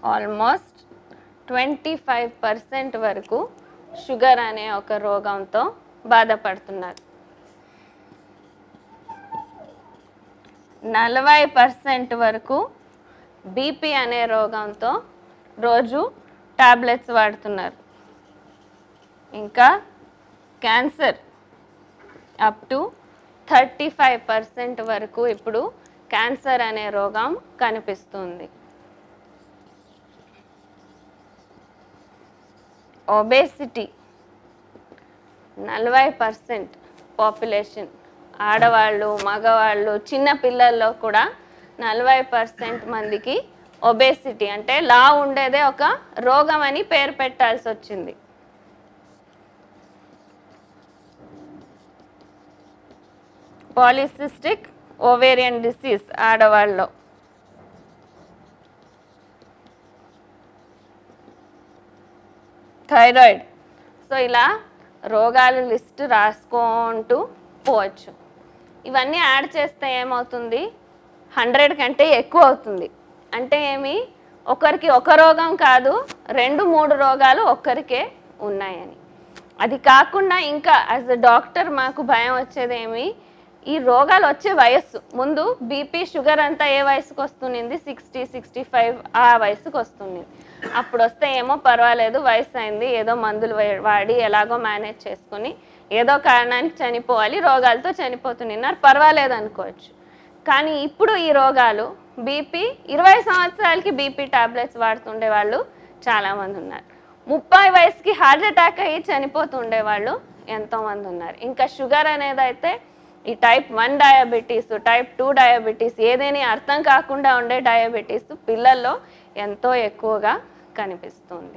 almost twenty five percent వరకు sugar అనే ఒక రోగంతో బాధపడుతున్నారు నలభై పర్సెంట్ వరకు బీపీ అనే రోగంతో రోజు టాబ్లెట్స్ వాడుతున్నారు ఇంకా cancer up to thirty five percent వరకు ఇప్పుడు క్యాన్సర్ అనే రోగం కనిపిస్తుంది ఒబేసిటీ నలభై పర్సెంట్ పాపులేషన్ ఆడవాళ్ళు మగవాళ్ళు చిన్న పిల్లల్లో కూడా నలభై పర్సెంట్ మందికి ఒబేసిటీ అంటే లా ఉండేదే ఒక రోగం అని పేరు పెట్టాల్సి వచ్చింది పాలిసిస్టిక్ ఓవేరియన్ డిసీజ్ ఆడవాళ్ళలో థైరాయిడ్ సో ఇలా రోగాల లిస్ట్ రాసుకుంటూ పోవచ్చు ఇవన్నీ యాడ్ చేస్తే ఏమవుతుంది హండ్రెడ్ కంటే ఎక్కువ అవుతుంది అంటే ఏమి ఒకరికి ఒక రోగం కాదు రెండు మూడు రోగాలు ఒక్కరికే ఉన్నాయని అది కాకుండా ఇంకా యాజ్ అ డాక్టర్ మాకు భయం వచ్చేది ఏమి ఈ రోగాలు వచ్చే వయస్సు ముందు బీపీ షుగర్ అంతా ఏ వయసుకు వస్తుంది సిక్స్టీ సిక్స్టీ ఫైవ్ ఆ వయసుకు వస్తుంది అప్పుడు వస్తే ఏమో పర్వాలేదు వయసు అయింది ఏదో మందులు వే- వాడి ఎలాగో మేనేజ్ చేసుకుని ఏదో కారణానికి చనిపోవాలి రోగాలతో చనిపోతున్నారు పర్వాలేదు అనుకోవచ్చు కానీ ఇప్పుడు ఈ రోగాలు బీపీ ఇరవై సంవత్సరాలకి బీపీ టాబ్లెట్స్ వాడుతుండే వాళ్ళు చాలామంది ఉన్నారు ముప్పై వయసుకి హార్ట్ అటాక్ అయ్యి చనిపోతుండే వాళ్ళు ఎంతోమంది ఉన్నారు ఇంకా షుగర్ అనేది అయితే ఈ type one diabetes type two diabetes ఏదేని అర్థం కాకుండా ఉండే డయాబెటీస్ పిల్లల్లో ఎంతో ఎక్కువగా కనిపిస్తుంది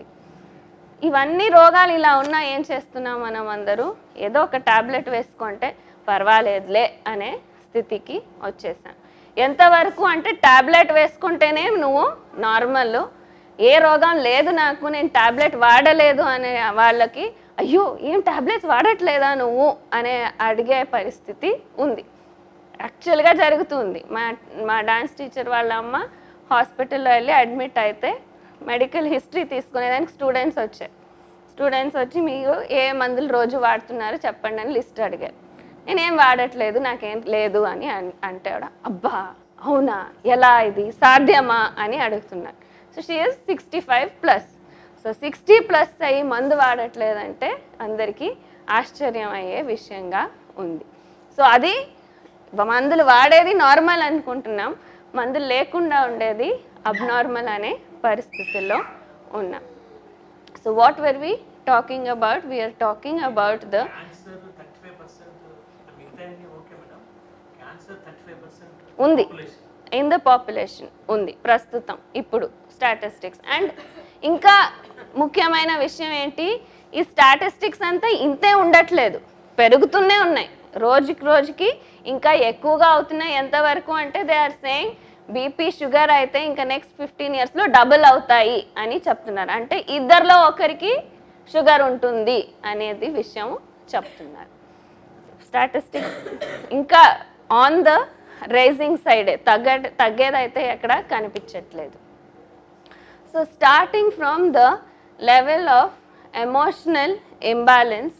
ఇవన్నీ రోగాలు ఇలా ఉన్నా ఏం చేస్తున్నాం మనం అందరూ ఏదో ఒక టాబ్లెట్ వేసుకుంటే పర్వాలేదులే అనే స్థితికి వచ్చేసాం ఎంతవరకు అంటే టాబ్లెట్ వేసుకుంటేనే నువ్వు నార్మల్ ఏ రోగం లేదు నాకు నేను టాబ్లెట్ వాడలేదు అనే వాళ్ళకి అయ్యో ఏం టాబ్లెట్స్ వాడట్లేదా నువ్వు అనే అడిగే పరిస్థితి ఉంది యాక్చువల్గా జరుగుతుంది మా మా డాన్స్ టీచర్ వాళ్ళ అమ్మ హాస్పిటల్లో వెళ్ళి అడ్మిట్ అయితే మెడికల్ హిస్టరీ తీసుకునేదానికి స్టూడెంట్స్ వచ్చారు స్టూడెంట్స్ వచ్చి మీరు ఏ మందులు రోజు వాడుతున్నారు చెప్పండి అని లిస్ట్ అడిగారు నేనేం వాడట్లేదు నాకేం లేదు అని అన్- అంటే ఆవిడ అబ్బా అవునా ఎలా ఇది సాధ్యమా అని అడుగుతున్నారు so she is sixty five plus so sixty plus అయ్యి మందు వాడట్లేదంటే అందరికీ ఆశ్చర్యం అయ్యే విషయంగా ఉంది సో అది మందులు వాడేది నార్మల్ అనుకుంటున్నాం మందులు లేకుండా ఉండేది అబ్నార్మల్ అనే పరిస్థితుల్లో ఉన్నాం so what were we talking about we are talking about the cancer thirty five percent మిగతా okay madam cancer thirty five percent ఉంది ఇన్ ద పాపులేషన్ ఉంది ప్రస్తుతం ఇప్పుడు స్టాటిస్టిక్స్ అండ్ ఇంకా ముఖ్యమైన విషయం ఏంటి ఈ స్టాటిస్టిక్స్ అంతా ఇంతే ఉండట్లేదు పెరుగుతూనే ఉన్నాయి రోజుకి రోజుకి ఇంకా ఎక్కువగా అవుతున్నాయి ఎంతవరకు అంటే they are saying BP sugar అయితే ఇంకా నెక్స్ట్ ఫిఫ్టీన్ ఇయర్స్లో డబుల్ అవుతాయి అని చెప్తున్నారు అంటే ఇద్దరిలో ఒకరికి షుగర్ ఉంటుంది అనేది విషయం చెప్తున్నారు స్టాటిస్టిక్స్ ఇంకా ఆన్ ద రైజింగ్ సైడే తగ్గ తగ్గేదైతే ఎక్కడ కనిపించట్లేదు so starting from the level of emotional imbalance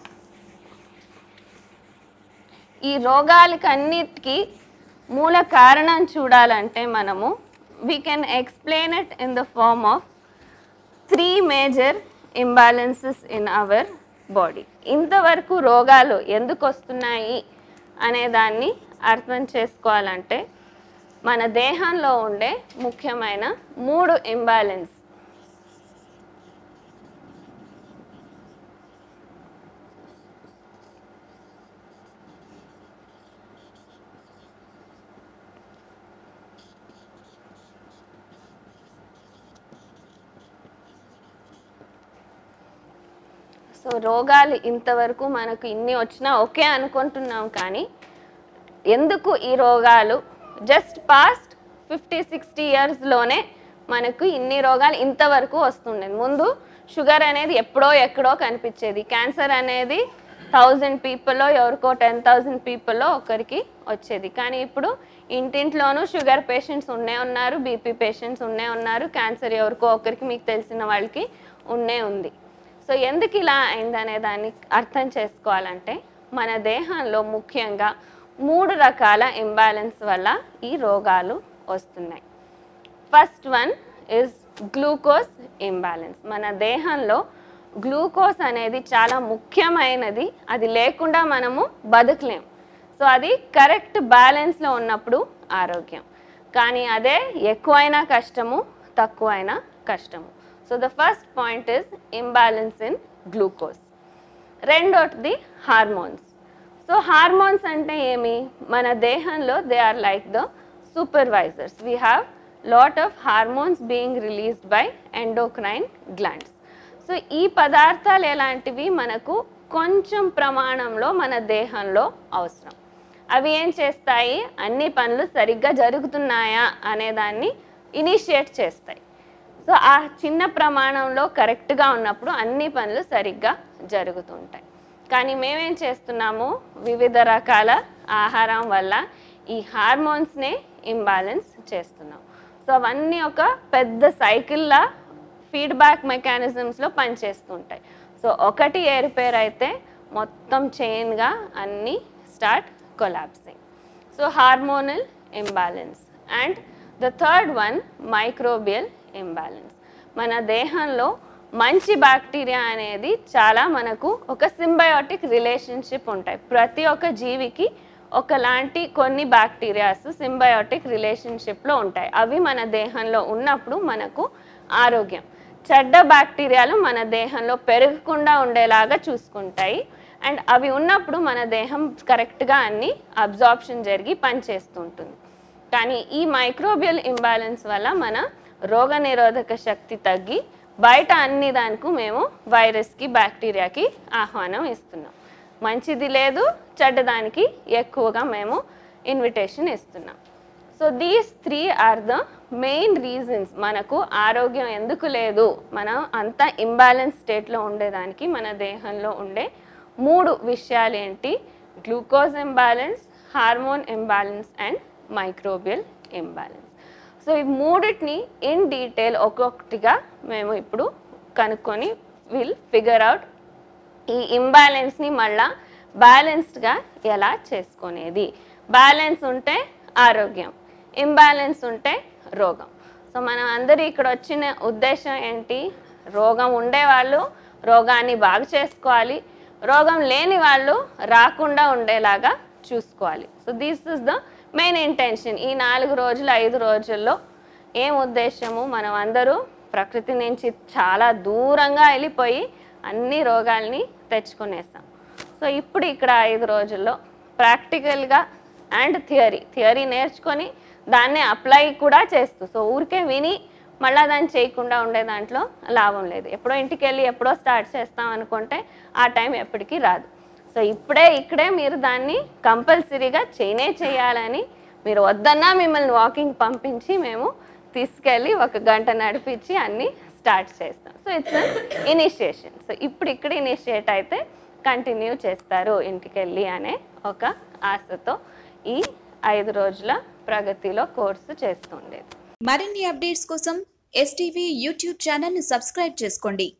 ఈ రోగాలకన్నిటికీ మూల కారణం చూడాలంటే మనము we can explain it in the form of three major imbalances in our body ఇంతవరకు రోగాలు ఎందుకు వస్తున్నాయి అనే దాన్ని అర్థం చేసుకోవాలంటే మన దేహంలో ఉండే ముఖ్యమైన మూడు ఇంబ్యాలెన్స్ సో రోగాలు ఇంతవరకు మనకు ఇన్ని వచ్చినా ఓకే అనుకుంటున్నాం కానీ ఎందుకు ఈ రోగాలు జస్ట్ పాస్ట్ ఫిఫ్టీ సిక్స్టీ ఇయర్స్లోనే మనకు ఇన్ని రోగాలు ఇంతవరకు వస్తుండేది ముందు షుగర్ అనేది ఎప్పుడో ఎక్కడో కనిపించేది క్యాన్సర్ అనేది థౌజండ్ పీపుల్లో ఎవరికో టెన్ థౌజండ్ పీపుల్లో ఒకరికి వచ్చేది కానీ ఇప్పుడు ఇంటింట్లోనూ షుగర్ పేషెంట్స్ ఉన్నే ఉన్నారు బీపీ పేషెంట్స్ ఉన్నే ఉన్నారు క్యాన్సర్ ఎవరికో ఒకరికి మీకు తెలిసిన వాళ్ళకి ఉన్నే ఉంది సో ఎందుకు ఇలా అయిందనే దాన్ని అర్థం చేసుకోవాలంటే మన దేహంలో ముఖ్యంగా మూడు రకాల ఇంబ్యాలెన్స్ వల్ల ఈ రోగాలు వస్తున్నాయి first one is glucose imbalance మన దేహంలో గ్లూకోజ్ అనేది చాలా ముఖ్యమైనది అది లేకుండా మనము బతకలేం సో అది కరెక్ట్ బ్యాలెన్స్లో ఉన్నప్పుడు ఆరోగ్యం కానీ అదే ఎక్కువైనా కష్టము తక్కువైనా కష్టము so the first point is imbalance in glucose రెండోటిది హార్మోన్స్ సో హార్మోన్స్ అంటే ఏమి మన దేహంలో they are like the supervisors we have lot of hormones being released by endocrine glands so ఈ పదార్థాలు ఎలాంటివి మనకు కొంచెం ప్రమాణంలో మన దేహంలో అవసరం అవి ఏం చేస్తాయి అన్ని పనులు సరిగ్గా జరుగుతున్నాయా అనే దాన్ని ఇనిషియేట్ చేస్తాయి సో ఆ చిన్న ప్రమాణంలో కరెక్ట్గా ఉన్నప్పుడు అన్ని పనులు సరిగ్గా జరుగుతుంటాయి కానీ మేమేం చేస్తున్నాము వివిధ రకాల ఆహారం వల్ల ఈ హార్మోన్స్నే ఇంబ్యాలెన్స్ చేస్తున్నాం సో అవన్నీ ఒక పెద్ద సైకిల్లా ఫీడ్బ్యాక్ మెకానిజమ్స్లో పనిచేస్తుంటాయి సో ఒకటి ఏరిపేర్ అయితే మొత్తం చైన్గా అన్నీ start collapsing so hormonal imbalance and the third one microbial imbalance మన దేహంలో మంచి బ్యాక్టీరియా అనేది చాలా మనకు ఒక సింబయోటిక్ రిలేషన్షిప్ ఉంటాయి ప్రతి ఒక్క జీవికి ఒకలాంటి కొన్ని బ్యాక్టీరియాస్ సింబయోటిక్ రిలేషన్షిప్లో ఉంటాయి అవి మన దేహంలో ఉన్నప్పుడు మనకు ఆరోగ్యం చెడ్డ బ్యాక్టీరియాలు మన దేహంలో పెరగకుండా ఉండేలాగా చూసుకుంటాయి అండ్ అవి ఉన్నప్పుడు మన దేహం కరెక్ట్గా అన్ని అబ్జార్ప్షన్ జరిగి పనిచేస్తూ ఉంటుంది కానీ ఈ మైక్రోబియల్ ఇంబ్యాలెన్స్ వల్ల మన రోగ నిరోధక శక్తి తగ్గి బయట అన్ని దానికి మేము వైరస్కి బ్యాక్టీరియాకి ఆహ్వానం ఇస్తున్నాం మంచిది లేదు చెడ్డదానికి ఎక్కువగా మేము ఇన్విటేషన్ ఇస్తున్నాం so these three are the main reasons మనకు ఆరోగ్యం ఎందుకు లేదు మనం అంత ఇంబ్యాలెన్స్ స్టేట్లో ఉండేదానికి మన దేహంలో ఉండే మూడు విషయాలు ఏంటి glucose imbalance hormone imbalance and microbial imbalance so ఈ మూడిటిని ఇన్ డీటెయిల్ ఒక్కొక్కటిగా మేము ఇప్పుడు కనుక్కొని విల్ ఫిగర్ అవుట్ ఈ ఇంబ్యాలెన్స్ని మళ్ళా బ్యాలెన్స్డ్గా ఎలా చేసుకునేది బ్యాలెన్స్ ఉంటే ఆరోగ్యం ఇంబ్యాలెన్స్ ఉంటే రోగం సో మనం అందరూ ఇక్కడ వచ్చిన ఉద్దేశం ఏంటి రోగం ఉండేవాళ్ళు రోగాన్ని బాగు చేసుకోవాలి రోగం లేని వాళ్ళు రాకుండా ఉండేలాగా చూసుకోవాలి so this is the main intention ఈ నాలుగు రోజులు ఐదు రోజుల్లో ఏం ఉద్దేశము మనం అందరూ ప్రకృతి నుంచి చాలా దూరంగా వెళ్ళిపోయి అన్ని రోగాల్ని తెచ్చుకునేస్తాం సో ఇప్పుడు ఇక్కడ ఐదు రోజుల్లో ప్రాక్టికల్గా అండ్ థియరీ థియరీ నేర్చుకొని దాన్ని అప్లై కూడా చేస్తూ సో ఊరికే విని మళ్ళీ దాన్ని చేయకుండా ఉండే దాంట్లో లాభం లేదు ఎప్పుడో ఇంటికి వెళ్ళి ఎప్పుడో స్టార్ట్ చేస్తాం అనుకుంటే ఆ టైం ఎప్పటికీ రాదు సో ఇప్పుడే ఇక్కడే మీరు దాన్ని కంపల్సరీగా చేయనే చేయాలని మీరు వద్దన్నా మిమ్మల్ని వాకింగ్ పంపించి మేము తీసుకెళ్ళి ఒక గంట నడిపించి అన్నీ స్టార్ట్ చేస్తాం సో ఇట్స్ ఇనిషియేషన్ సో ఇప్పుడు ఇక్కడ ఇనిషియేట్ అయితే కంటిన్యూ చేస్తారు ఇంటికి వెళ్ళి అనే ఒక ఆశతో ఈ ఐదు రోజుల ప్రగతిలో కోర్సు చేస్తుండేది మరిన్ని అప్డేట్స్ కోసం ఎస్టీవీ యూట్యూబ్ ఛానల్ని సబ్స్క్రైబ్ చేసుకోండి